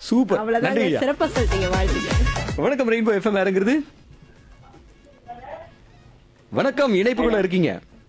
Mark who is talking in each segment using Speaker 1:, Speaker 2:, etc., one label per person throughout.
Speaker 1: Super
Speaker 2: அவ்வளவுதான்
Speaker 1: நன்றி ஐயா
Speaker 2: சிறப்பா சொல்லிட்டீங்க வாழ்த்துக்கள்
Speaker 1: வணக்கம் ரெயின்போ எஃப்எம் யாருங்கிறது வணக்கம் இணைப்புக்குள்ள இருக்கீங்க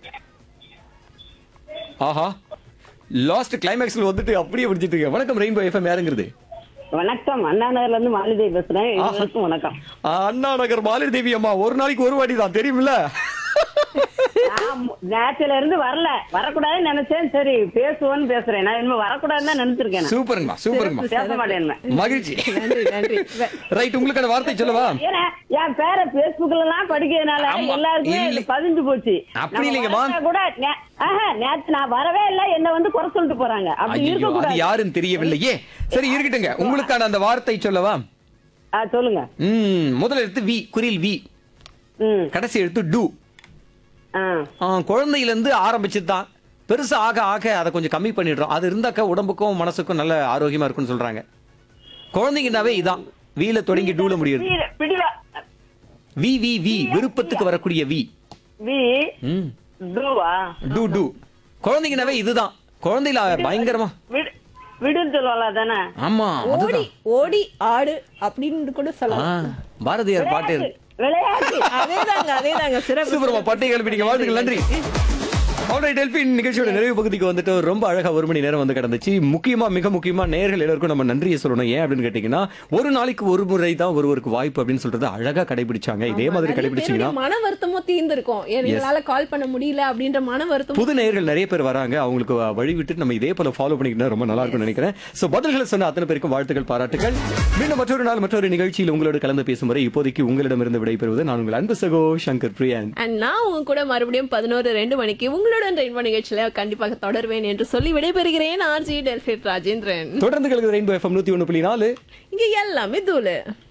Speaker 1: ஆஹா லாஸ்ட் கிளைமேக்ஸ்ல வந்துட்டு அப்படியே பிடிச்சிட்டு இருக்கேன் வணக்கம் ரெயின்போ எஃப்எம் யாருங்கிறது
Speaker 3: வணக்கம் அண்ணா நகர்ல இருந்து மாலிதேவி பேசுறேன் இருவருக்கும் வணக்கம்
Speaker 1: ஆ, அண்ணா நகர் மாலினி தேவி அம்மா ஒரு நாளைக்கு ஒரு வாட்டி தான் தெரியுமில்ல
Speaker 3: நான் நேரத்துல இருந்து வரல வரக்கூடாதுன்னு நினைச்சேன் சரி பேசுவோன்னு பேசுறேன் நான் இனிமே வரக்கூடாதுன்னு தான் நினைச்சிருக்கேன் நான்.
Speaker 1: சூப்பருங்கம்மா சூப்பருங்கம்மா
Speaker 3: பேச மாட்டேன்
Speaker 1: மகிழ்ச்சி
Speaker 2: நன்றி நன்றி வே-
Speaker 1: ரைட் உங்களுக்கான வார்த்தை சொல்லவா
Speaker 3: ஏன்னா என் பேரை பேஸ்புக்ல எல்லாம் படிக்கிறதுனால
Speaker 1: ஆமா.
Speaker 3: எல்லாருக்குமே
Speaker 1: இல்லை.
Speaker 3: இது பதிஞ்சு போச்சு
Speaker 1: அப்படி
Speaker 3: நம்ம
Speaker 1: இல்லைங்கம்மா.
Speaker 3: வந்தா கூட நே- ஆஹா, நேத்து நான் வரவே இல்ல என்ன வந்து குறை சொல்லிட்டு போறாங்க அப்படி
Speaker 1: ஐயோ
Speaker 3: இருக்க
Speaker 1: அது
Speaker 3: கூடாது
Speaker 1: யாருன்னு தெரியவில்லையே சரி இருக்கட்டுங்க உங்களுக்கான அந்த வார்த்தை சொல்லவா
Speaker 3: ஆ, சொல்லுங்க
Speaker 1: ம் முதல் எழுத்து வி குரில் வி
Speaker 3: ம்
Speaker 1: கடைசி எழுத்து டு
Speaker 3: ஆ
Speaker 1: ஆ, குழந்தையில இருந்து ஆரம்பிச்சது தான் பெருசா ஆக ஆக அதை கொஞ்சம் கம்மி பண்ணிடுறோம் அது இருந்தாக்க உடம்புக்கும் மனசுக்கும் நல்ல ஆரோக்கியமா இருக்கும்னு சொல்றாங்க குழந்தைங்கனாவே இதான் வீல தொடங்கி டூல முடியுது
Speaker 3: வீர- பிடிவா
Speaker 1: வி வி வி விருப்பத்துக்கு வரக்கூடிய வி
Speaker 3: வி
Speaker 1: ம்
Speaker 3: டூவா
Speaker 1: டு டு குழந்தைங்கனாவே இதுதான் குழந்தையில பயங்கரமா
Speaker 3: விடு விடுன்னு சொல்லுவாங்களா தானே
Speaker 1: ஆமா
Speaker 2: ஓடி
Speaker 1: அதுதான்
Speaker 2: ஓடி ஆடு அப்படின்னு கூட
Speaker 1: ஆ,
Speaker 2: சொல்லலாம்
Speaker 1: பாரதியார் பாட்டு இருக்கு.
Speaker 3: விளையாட்டு
Speaker 2: அதேதாங்க அதேதாங்க சிறப்பு
Speaker 1: சூப்பர்மா பட்டை கிளப்பிட்டீங்க வாழ்த்துக்கள் நன்றி ஆல்ரைட் டெல்பின் நிகழ்ச்சியோட நிறைவு பகுதிக்கு வந்துட்டு ரொம்ப அழகா ஒரு மணி நேரம் வந்து கடந்துச்சு முக்கியமா மிக முக்கியமா நேர்கள் எல்லாருக்கும் நம்ம நன்றியை சொல்லணும் ஏன் அப்படின்னு கேட்டீங்கன்னா ஒரு நாளைக்கு ஒரு முறை தான் ஒருவருக்கு வாய்ப்பு அப்படின்னு சொல்றது அழகா கடைபிடிச்சாங்க இதே மாதிரி
Speaker 2: நிறைய
Speaker 1: கடைபிடிச்சீங்கன்னா
Speaker 2: பேருடைய மன வருத்தமும் தீர்ந்திருக்கும் எங்களால கால் பண்ண முடியல அப்படின்ற மன வருத்தம்
Speaker 1: புது நேயர்கள் நிறைய பேர் வராங்க அவங்களுக்கு வழி விட்டு நம்ம இதே போல ஃபாலோ பண்ணிக்கிட்டா ரொம்ப நல்லா இருக்கும்னு நினைக்கிறேன் சோ பதில்களை சொன்ன அத்தனை பேருக்கும் வாழ்த்துக்கள் பாராட்டுகள் மீண்டும் மற்றொரு நாள் மற்றொரு நிகழ்ச்சியில் உங்களோட கலந்து பேசும் வரை இப்போதைக்கு உங்களிடமிருந்து விடைபெறுவது நான் உங்கள் அன்பு சகோ சங்கர் பிரியன்
Speaker 2: அண்ட் நான் உங்க கூட மறுபடியும் பதினோரு ரெண்டு மணிக்கு உங்களுடன் ரெயின்போ நிகழ்ச்சியில கண்டிப்பாக தொடர்வேன் என்று சொல்லி விடைபெறுகிறேன் ஆர்ஜி டெல்பிட் ராஜேந்திரன்
Speaker 1: தொடர்ந்து கலந்து ரெயின்போ எஃப்எம் நூத்தி ஒன்று புள்ளி நாலு
Speaker 2: இங்க எல்லாமே தூளு